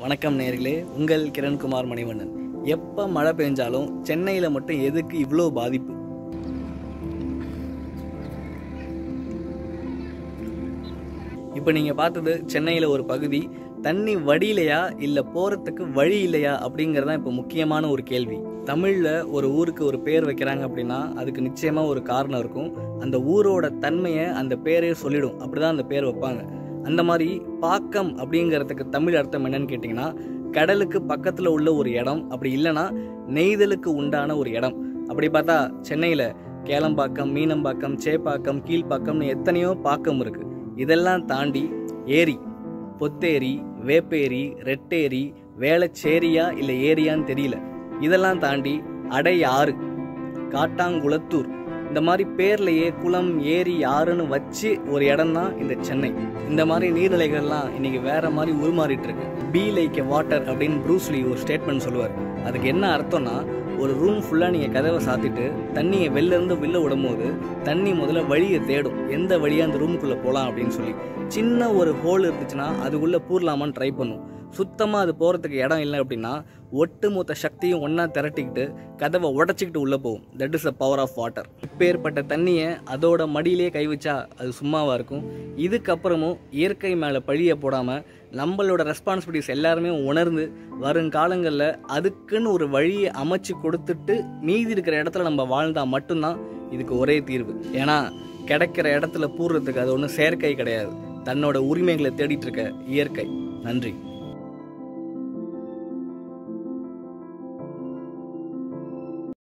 வணக்கம் நேர்களே உங்கள் கிரண்குமார் மணிவண்ணன் எப்போ மழை பெஞ்சாலும் சென்னையில் மட்டும் எதுக்கு இவ்வளோ பாதிப்பு இப்போ நீங்கள் பார்த்தது சென்னையில் ஒரு பகுதி தண்ணி வடியிலையா இல்லை போகிறதுக்கு வழி இல்லையா அப்படிங்கிறது தான் இப்போ முக்கியமான ஒரு கேள்வி தமிழில் ஒரு ஊருக்கு ஒரு பேர் வைக்கிறாங்க அப்படின்னா அதுக்கு நிச்சயமாக ஒரு காரணம் இருக்கும் அந்த ஊரோட தன்மையை அந்த பேரே சொல்லிடும் அப்படி தான் அந்த பேர் வைப்பாங்க அந்த மாதிரி பாக்கம் அப்படிங்கிறதுக்கு தமிழ் அர்த்தம் என்னன்னு கேட்டிங்கன்னா கடலுக்கு பக்கத்தில் உள்ள ஒரு இடம் அப்படி இல்லைன்னா நெய்தலுக்கு உண்டான ஒரு இடம் அப்படி பார்த்தா சென்னையில் கேளம்பாக்கம் மீனம்பாக்கம் சேப்பாக்கம் கீழ்ப்பாக்கம்னு எத்தனையோ பாக்கம் இருக்குது இதெல்லாம் தாண்டி ஏரி பொத்தேரி வேப்பேரி ரெட்டேரி வேளச்சேரியா இல்லை ஏரியான்னு தெரியல இதெல்லாம் தாண்டி அடை ஆறு காட்டாங்குளத்தூர் இந்த மாதிரி பேர்லயே குளம் ஏரி ஆறுன்னு வச்சு ஒரு இடம் தான் இந்த சென்னை இந்த மாதிரி நீர்நிலைகள்லாம் இன்னைக்கு வேற மாதிரி உருமாறிட்டு இருக்கு பி லைக் வாட்டர் அப்படின்னு ப்ரூஸ்லி ஒரு ஸ்டேட்மெண்ட் சொல்லுவார் அதுக்கு என்ன அர்த்தம்னா ஒரு ரூம் ஃபுல்லாக நீங்கள் கதவை சாத்திட்டு தண்ணியை வெளில இருந்து வெளில விடும்போது தண்ணி முதல்ல வழியை தேடும் எந்த வழியாக அந்த ரூமுக்குள்ளே போகலாம் அப்படின்னு சொல்லி சின்ன ஒரு ஹோல் இருந்துச்சுன்னா அதுக்குள்ளே பூரலாமான்னு ட்ரை பண்ணும் சுத்தமாக அது போகிறதுக்கு இடம் இல்லை அப்படின்னா ஒட்டுமொத்த சக்தியும் ஒன்றா திரட்டிக்கிட்டு கதவை உடச்சிக்கிட்டு உள்ளே போகும் that is the power of water இப்பேற்பட்ட தண்ணியை அதோட மடியிலே கை வச்சா அது சும்மாவாக இருக்கும் இதுக்கப்புறமும் இயற்கை மேலே பழிய போடாமல் நம்மளோட ரெஸ்பான்சிபிலிட்டிஸ் எல்லாருமே உணர்ந்து வருங்காலங்களில் அதுக்குன்னு ஒரு வழியை அமைச்சு கொடுத்துட்டு மீதி இருக்கிற இடத்துல நம்ம வாழ்ந்தால் மட்டும்தான் இதுக்கு ஒரே தீர்வு ஏன்னா கிடைக்கிற இடத்துல பூர்றதுக்கு அது ஒன்றும் செயற்கை கிடையாது தன்னோட உரிமைகளை தேடிட்டு இருக்க இயற்கை நன்றி